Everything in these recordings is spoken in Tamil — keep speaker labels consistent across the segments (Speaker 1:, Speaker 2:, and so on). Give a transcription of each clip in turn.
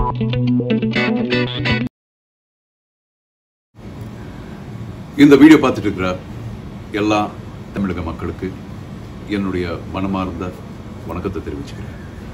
Speaker 1: இந்த வீடியோ பார்த்துட்டு இருக்கிற எல்லா தமிழக மக்களுக்கு என்னுடைய மனமார்ந்த வணக்கத்தை தெரிவிச்சுக்கிறேன்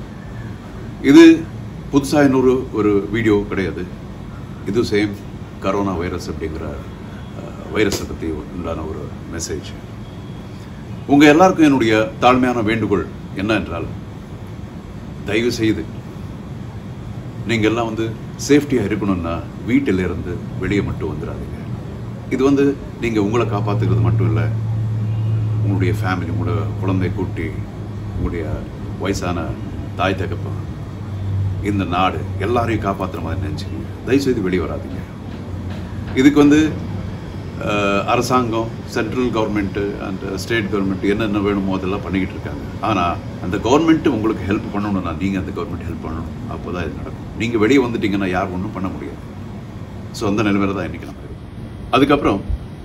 Speaker 1: இது புதுசாக இன்னொரு ஒரு வீடியோ கிடையாது இது சேம் கரோனா வைரஸ் அப்படிங்கிற வைரஸை பற்றி உண்டான ஒரு மெசேஜ் உங்கள் எல்லாருக்கும் என்னுடைய தாழ்மையான வேண்டுகோள் என்ன என்றால் தயவு செய்து நீங்கள் எல்லாம் வந்து சேஃப்டியாக இருக்கணும்னா வீட்டில இருந்து வெளியே மட்டும் வந்துடாதீங்க இது வந்து நீங்கள் உங்களை காப்பாற்றுக்கிறது மட்டும் இல்லை உங்களுடைய ஃபேமிலி உங்களோட குழந்தை கூட்டி உங்களுடைய வயசான தாய் தகப்பன் இந்த நாடு எல்லாரையும் காப்பாற்றுற மாதிரி நினச்சிக்கோங்க தயவுசெய்து வெளியே வராதீங்க இதுக்கு வந்து அஹ், அரசாங்கம் central government and state government என்னென்ன வேணுமோ அதெல்லாம் பண்ணிக்கிட்டு இருக்காங்க ஆனால் அந்த கவர்மெண்ட் உங்களுக்கு ஹெல்ப் பண்ணணும்னா நீங்கள் அந்த கவர்மெண்ட் ஹெல்ப் பண்ணணும் அப்போ தான் இது நடக்கும் நீங்கள் வெளியே வந்துட்டீங்கன்னா யார் ஒன்றும் பண்ண முடியாது ஸோ அந்த நிலைமையில தான் இன்றைக்கி நம்ம இருக்கோம் அதுக்கப்புறம்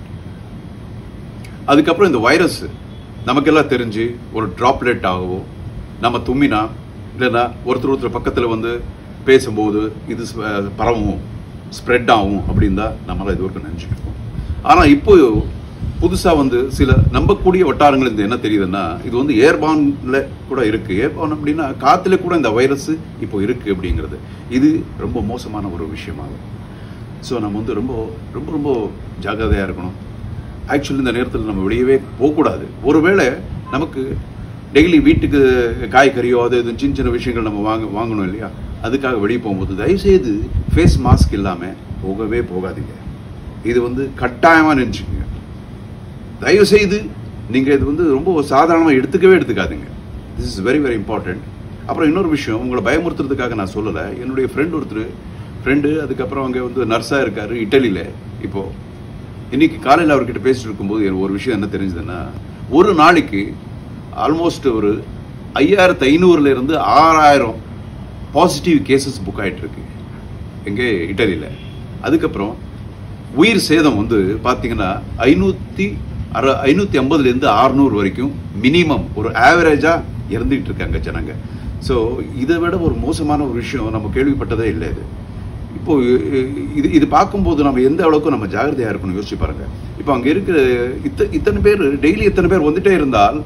Speaker 1: அதுக்கப்புறம் இந்த வைரஸ் நமக்கெல்லாம் தெரிஞ்சு ஒரு ட்ராப்லெட் ஆகவோ நம்ம தும்மினா இல்லைன்னா ஒருத்தர் ஒருத்தர் பக்கத்தில் வந்து பேசும்போது இது ஸ்வ- பரவும் ஸ்ப்ரெட் ஆகும் அப்படின்னு தான் நம்மளால் இது வரைக்கும் நினச்சிருக்கோம் ஆனால் இப்போ புதுசாக வந்து சில நம்பக்கூடிய வட்டாரங்கள் இந்த என்ன தெரியுதுன்னா இது வந்து ஏர்பான்ல கூட இருக்கு ஏர்பான் அப்படின்னா காத்துல கூட இந்த வைரஸ் இப்போ இருக்கு அப்படிங்கிறது இது ரொம்ப மோசமான ஒரு விஷயமாகும் ஸோ நம்ம வந்து ரொம்ப ரொம்ப ரொம்ப ஜாக்கிரதையாக இருக்கணும் ஆக்சுவலி இந்த நேரத்தில் நம்ம வெளியவே போகக்கூடாது ஒருவேளை நமக்கு டெய்லி வீட்டுக்கு காய்கறியோ அது இது சின்ன சின்ன விஷயங்கள் நம்ம வாங்க வாங்கணும் இல்லையா அதுக்காக வெளியே போகும்போது தயவுசெய்து ஃபேஸ் மாஸ்க் இல்லாமல் போகவே போகாதீங்க இது வந்து கட்டாயமாக நினச்சிக்கோங்க தயவுசெய்து நீங்கள் இது வந்து ரொம்ப சாதாரணமாக எடுத்துக்கவே எடுத்துக்காதீங்க this is very very important அப்புறம் இன்னொரு விஷயம் உங்களை பயமுறுத்துறதுக்காக நான் சொல்லலை என்னுடைய ஃப்ரெண்ட் ஒருத்தர் ஃப்ரெண்டு அதுக்கப்புறம் அங்கே வந்து நர்ஸாக இருக்காரு இட்டலியில் இப்போது இன்னைக்கு காலையில் அவர்கிட்ட பேசிட்டு இருக்கும்போது எனக்கு ஒரு விஷயம் என்ன தெரிஞ்சதுன்னா ஒரு நாளைக்கு ஆல்மோஸ்ட் ஒரு ஐயாயிரத்து ஐநூறுல இருந்து ஆறாயிரம் பாசிட்டிவ் கேசஸ் புக் ஆயிட்டு இருக்கு எங்கே இட்டலியில் அதுக்கப்புறம் உயிர் சேதம் வந்து பார்த்தீங்கன்னா ஐநூற்றி அற ஐநூற்றி ஐம்பதுலேருந்து அறுநூறு வரைக்கும் மினிமம் ஒரு ஆவரேஜாக இறந்துகிட்டு இருக்காங்க ஜனங்க ஸோ இதை விட ஒரு மோசமான ஒரு விஷயம் நம்ம கேள்விப்பட்டதே இல்லை இது இப்போ இ- இது இது பார்க்கும்போது நம்ம எந்த அளவுக்கு நம்ம ஜாகிரதையாக இருக்கணும் யோசிச்சு பாருங்க இப்போ அங்கே இருக்கிற இத்த இத்தனை பேர் டெய்லி இத்தனை பேர் வந்துட்டே இருந்தால்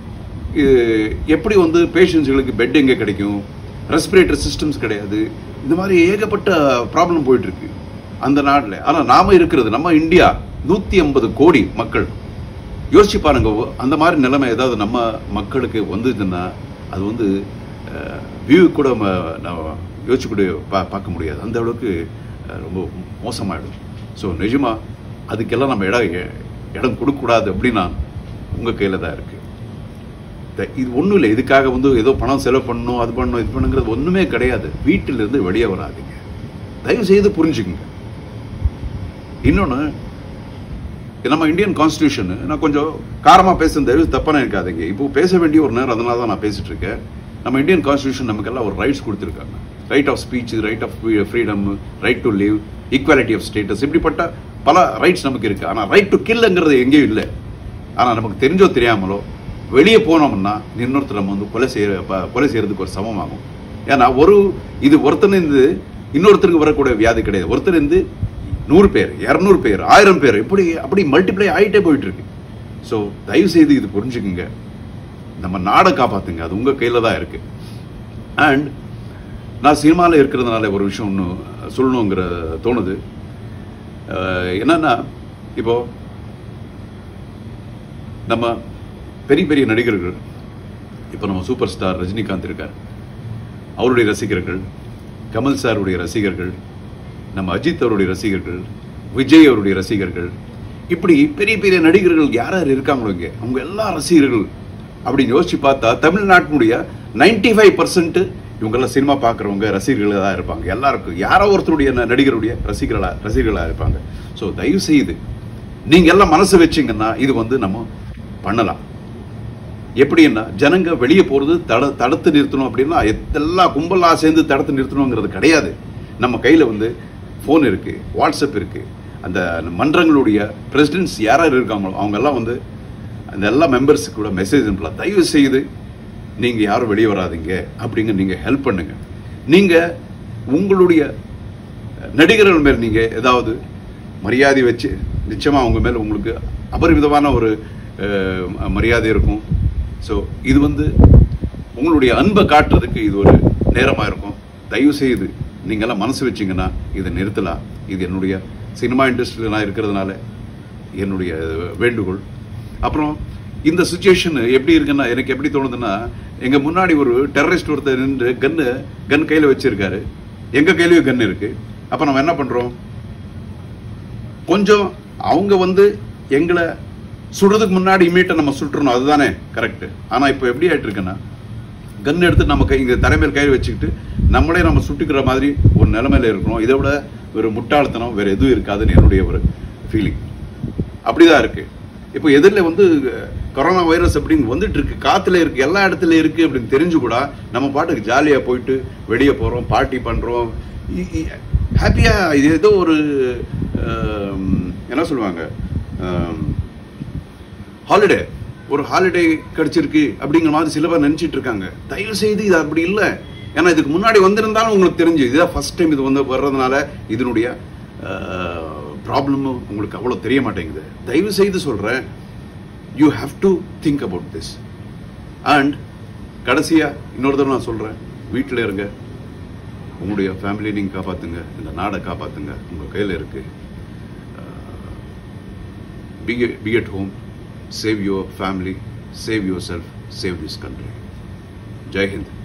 Speaker 1: இ- எப்படி வந்து பேஷண்ட்ஸ்களுக்கு பெட் எங்கே கிடைக்கும் ரெஸ்பிரேட்டர் சிஸ்டம்ஸ் கிடையாது இந்த மாதிரி ஏகப்பட்ட ப்ராப்ளம் போயிட்டு இருக்கு அந்த நாட்டில் ஆனால் நாம இருக்கிறது நம்ம இந்தியா நூற்றி ஐம்பது கோடி மக்கள் யோசிச்சு பாருங்க அந்த மாதிரி நிலைமை ஏதாவது நம்ம மக்களுக்கு வந்ததுன்னா அது வந்து வியூ கூட ம- நம்ம யோசிச்சு கூட பா பார்க்க முடியாது அந்த அளவுக்கு அஹ், ரொம்ப மோசமாயிடும் ஸோ நிஜமா அதுக்கெல்லாம் நம்ம இடம் எ- இடம் கொடுக்கக்கூடாது அப்படின்னா உங்கள் கையில் தான் இருக்குது த- இது ஒன்றும் இல்லை இதுக்காக வந்து ஏதோ பணம் செலவு பண்ணணும் அது பண்ணணும் இது பண்ணுங்கிறது ஒன்றுமே கிடையாது வீட்டிலிருந்து வெளியே வராதீங்க தயவு செய்து புரிஞ்சுக்குங்க இன்னொன்று நம்ம இந்தியன் கான்ஸ்டியூஷன் நான் கொஞ்சம் காரமாக பேசுன தயவு தப்பான இருக்காதீங்க இப்போ பேச வேண்டிய ஒரு நேரம் அதனால தான் நான் பேசிட்டு இருக்கேன் நம்ம இந்தியன் கான்ஸ்டியூஷன் நமக்கெல்லாம் ஒரு ரைட்ஸ் கொடுத்துருக்காங்க right of speech right of freedom right to live equality of status இப்படிப்பட்ட பல ரைட்ஸ் நமக்கு இருக்கு ஆனால் ரைட் டு கில்ங்கிறது எங்கேயும் இல்லை ஆனால் நமக்கு தெரிஞ்சோ தெரியாமலோ வெளியே போனோம்னா இன்னொருத்தர் நம்ம வந்து கொலை செய்ய ப- கொலை செய்யறதுக்கு ஒரு சமமாகும் ஏன்னா ஒரு இது ஒருத்தன் இருந்து இன்னொருத்தருக்கு வரக்கூடிய வியாதி கிடையாது ஒருத்தர் இருந்து நூறு பேர் இரநூறு பேர் ஆயிரம் பேர் இப்படி அப்படி மல்டிப்ளை ஆகிட்டே போயிட்டு இருக்கு ஸோ தயவு செய்து இது புரிஞ்சுக்குங்க நம்ம நாடை காப்பாத்துங்க அது உங்க கையில தான் இருக்கு அண்ட் நான் சினிமாவில் இருக்கிறதுனால ஒரு விஷயம் ஒன்று சொல்லணுங்கிற தோணுது அஹ் என்னன்னா இப்போ நம்ம பெரிய பெரிய நடிகர்கள் இப்போ நம்ம சூப்பர் ஸ்டார் ரஜினிகாந்த் இருக்கார் அவருடைய ரசிகர்கள் கமல் சாருடைய ரசிகர்கள் நம்ம அஜித் அவருடைய ரசிகர்கள் விஜய் அவருடைய ரசிகர்கள் இப்படி பெரிய பெரிய நடிகர்கள் யார் யார் இருக்காங்களோ இங்கே அவங்க எல்லா ரசிகர்கள் அப்படின்னு யோசிச்சு பார்த்தா தமிழ்நாட்டினுடைய 95% ஃபைவ் பர்சன்ட் இவங்கெல்லாம் சினிமா பார்க்குறவங்க ரசிகர்களாக தான் இருப்பாங்க எல்லாருக்கும் யாரோ ஒருத்தருடைய ந- நடிகருடைய ரசிகர்களா ரசிகர்களாக இருப்பாங்க ஸோ தயவு செய்து நீங்கள் எல்லாம் மனசு வச்சீங்கன்னா இது வந்து நம்ம பண்ணலாம் எப்படின்னா ஜனங்க வெளியே போறது தட தடுத்து நிறுத்தணும் அப்படின்னா எல்லா கும்பலா சேர்ந்து தடுத்து நிறுத்தணுங்கிறது கிடையாது நம்ம கையில வந்து ஃபோன் இருக்கு வாட்ஸ்அப் இருக்கு அந்த மன்றங்களுடைய பிரசிடென்ட்ஸ் யார் யார் இருக்காங்களோ அவங்க எல்லாம் வந்து அந்த எல்லா மெம்பர்ஸுக்கு கூட மெசேஜ் அனுப்பலாம் தயவு செய்து நீங்க யாரும் வெளியே வராதீங்க அப்படிங்க நீங்க ஹெல்ப் பண்ணுங்க நீங்க உங்களுடைய நடிகர்கள் மேல் நீங்க ஏதாவது மரியாதை வச்சு நிச்சயமா அவங்க மேல உங்களுக்கு அபரிமிதமான ஒரு அஹ், மரியாதை இருக்கும் ஸோ இது வந்து உங்களுடைய அன்பை காட்டுறதுக்கு இது ஒரு நேரமா இருக்கும் தயவு செய்து நீங்கெல்லாம் மனசு வச்சீங்கன்னா இதை நிறுத்தலாம் இது என்னுடைய சினிமா இண்டஸ்ட்ரியில் நான் இருக்கிறதுனால என்னுடைய வேண்டுகோள் அப்புறம் இந்த சுச்சுவேஷன் எப்படி இருக்குன்னா எனக்கு எப்படி தோணுதுன்னா எங்க முன்னாடி ஒரு டெரரிஸ்ட் ஒருத்தர் நின்று கன்னு கன் கையில வச்சிருக்காரு எங்க கையிலயும் கன் இருக்கு அப்ப நம்ம என்ன பண்றோம் கொஞ்சம் அவங்க வந்து எங்களை சுடுறதுக்கு முன்னாடி இமீட்ட நம்ம சுட்டுறணும் அதுதானே கரெக்ட் ஆனா இப்போ எப்படி ஆயிட்டு இருக்குன்னா கன் எடுத்து நம்ம கை இங்க தலைமையில் கை வச்சுக்கிட்டு நம்மளே நம்ம சுட்டுக்கிற மாதிரி ஒரு நிலைமையில இருக்கிறோம் இதை விட ஒரு முட்டாள்தனம் வேற எதுவும் இருக்காதுன்னு என்னுடைய ஒரு ஃபீலிங் அப்படிதான் இருக்கு இப்போ எதிரில் வந்து கொரோனா வைரஸ் அப்படின்னு வந்துட்டு இருக்கு காத்துல இருக்கு எல்லா இடத்துல இருக்கு அப்படின்னு தெரிஞ்சு கூட நம்ம பாட்டுக்கு ஜாலியா போயிட்டு வெளியே போறோம் பார்ட்டி பண்றோம் ஹாப்பியா இது ஏதோ ஒரு ஆம், என்ன சொல்லுவாங்க ஹாலிடே ஒரு ஹாலிடே கிடைச்சிருக்கு அப்படிங்கிற மாதிரி சில பேர் நினைச்சிட்டு இருக்காங்க தயவு செய்து இது அப்படி இல்லை ஏன்னா இதுக்கு முன்னாடி வந்திருந்தாலும் உங்களுக்கு தெரிஞ்சு இதுதான் ஃபர்ஸ்ட் டைம் இது வந்து வர்றதுனால இதனுடைய ப்ராப்ளமும் உங்களுக்கு அவ்வளோ தெரிய மாட்டேங்குது தயவு செய்து சொல்றேன் you have to think about this and கடைசியா இன்னொரு தடவை நான் சொல்றேன் வீட்டில் இருங்க உங்களுடைய ஃபேமிலியை நீங்கள் காப்பாத்துங்க இந்த நாடை காப்பாத்துங்க உங்க கையில் இருக்கு be, be at home, save your family, save yourself, save this country. Jai Hind.